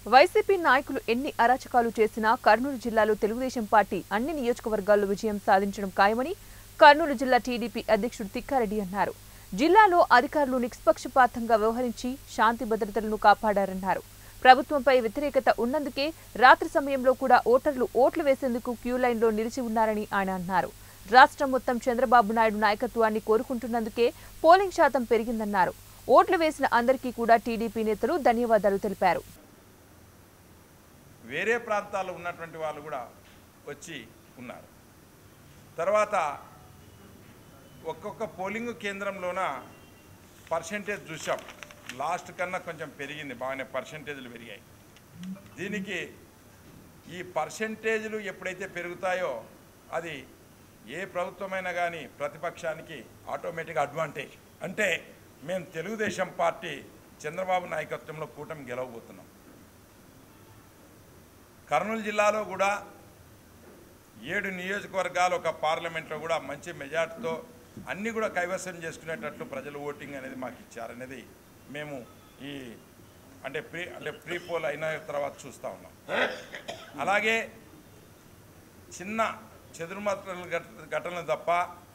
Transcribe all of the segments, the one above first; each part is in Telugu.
వైసీపీ నాయకులు ఎన్ని అరాచకాలు చేసినా కర్నూలు జిల్లాలో తెలుగుదేశం పార్టీ అన్ని నియోజకవర్గాల్లో విజయం సాధించడం ఖాయమని కర్నూలు జిల్లా టీడీపీ అధ్యక్షుడు తిక్కారెడ్డి అన్నారు జిల్లాలో అధికారులు నిష్పక్షపాతంగా వ్యవహరించి శాంతి భద్రతలను కాపాడారన్నారు ప్రభుత్వంపై వ్యతిరేకత ఉన్నందుకే రాత్రి సమయంలో కూడా ఓటర్లు ఓట్లు వేసేందుకు క్యూ లైన్లో నిలిచి ఉన్నారని ఆయన అన్నారు రాష్ట్రం మొత్తం చంద్రబాబు నాయుడు నాయకత్వాన్ని కోరుకుంటున్నందుకే పోలింగ్ శాతం పెరిగిందన్నారు ఓట్లు వేసిన అందరికీ కూడా టీడీపీ నేతలు ధన్యవాదాలు తెలిపారు వేరే ప్రాంతాల్లో ఉన్నటువంటి వాళ్ళు కూడా వచ్చి ఉన్నారు తర్వాత ఒక్కొక్క పోలింగ్ కేంద్రంలోన పర్సంటేజ్ చూసాం లాస్ట్ కన్నా కొంచెం పెరిగింది బాగానే పర్సంటేజ్లు పెరిగాయి దీనికి ఈ పర్సంటేజ్లు ఎప్పుడైతే పెరుగుతాయో అది ఏ ప్రభుత్వమైనా కానీ ప్రతిపక్షానికి ఆటోమేటిక్ అడ్వాంటేజ్ అంటే మేము తెలుగుదేశం పార్టీ చంద్రబాబు నాయకత్వంలో కూటమి గెలవబోతున్నాం కర్నూలు జిల్లాలో కూడా ఏడు నియోజకవర్గాలు ఒక పార్లమెంట్లో కూడా మంచి మెజార్టీతో అన్నీ కూడా కైవసం చేసుకునేటట్లు ప్రజలు ఓటింగ్ అనేది మాకు ఇచ్చారనేది మేము ఈ అంటే ప్రీ అంటే ప్రీ పోల్ అయిన తర్వాత చూస్తూ ఉన్నాం అలాగే చిన్న చెదురుమతుల ఘట- ఘటనలు తప్ప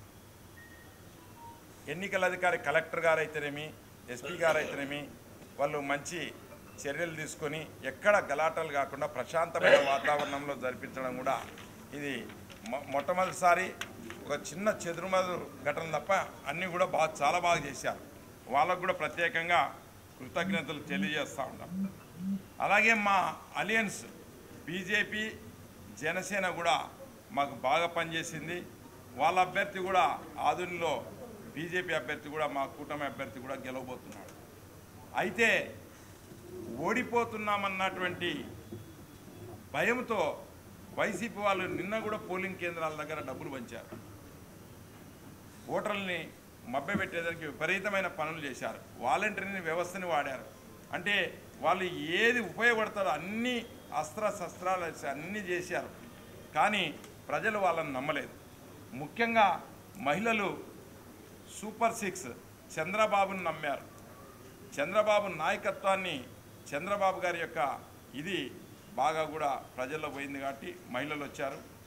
ఎన్నికల అధికారి కలెక్టర్ గారు అయితేనేమి ఎస్పీ గారు అయితేనేమి వాళ్ళు మంచి చర్యలు తీసుకొని ఎక్కడ గలాటలు కాకుండా ప్రశాంతమైన వాతావరణంలో జరిపించడం కూడా ఇది మొ- మొట్టమొదటిసారి ఒక చిన్న చెదురుమదు ఘటన తప్ప అన్నీ కూడా బాగా చాలా బాగా చేశారు వాళ్ళకు కూడా ప్రత్యేకంగా కృతజ్ఞతలు తెలియజేస్తూ ఉన్నాం అలాగే మా అలియన్స్ బీజేపీ జనసేన కూడా మాకు బాగా పనిచేసింది వాళ్ళ అభ్యర్థి కూడా ఆదునిలో బీజేపీ అభ్యర్థి కూడా మా కూటమి అభ్యర్థి కూడా గెలవబోతున్నాడు అయితే ఓడిపోతున్నామన్నటువంటి భయంతో వైసీపీ వాళ్ళు నిన్న కూడా పోలింగ్ కేంద్రాల దగ్గర డబ్బులు పంచారు ఓటర్లని మభ్యపెట్టేదానికి విపరీతమైన పనులు చేశారు వాలంటీర్ని వ్యవస్థని వాడారు అంటే వాళ్ళు ఏది ఉపయోగపడతారో అన్ని అస్త్ర శస్త్రాలు వేసి అన్నీ చేశారు కానీ ప్రజలు వాళ్ళని నమ్మలేదు ముఖ్యంగా మహిళలు సూపర్ సిక్స్ చంద్రబాబును నమ్మారు చంద్రబాబు నాయకత్వాన్ని చంద్రబాబు గారి యొక్క ఇది బాగా కూడా ప్రజల్లో పోయింది కాబట్టి మహిళలు వచ్చారు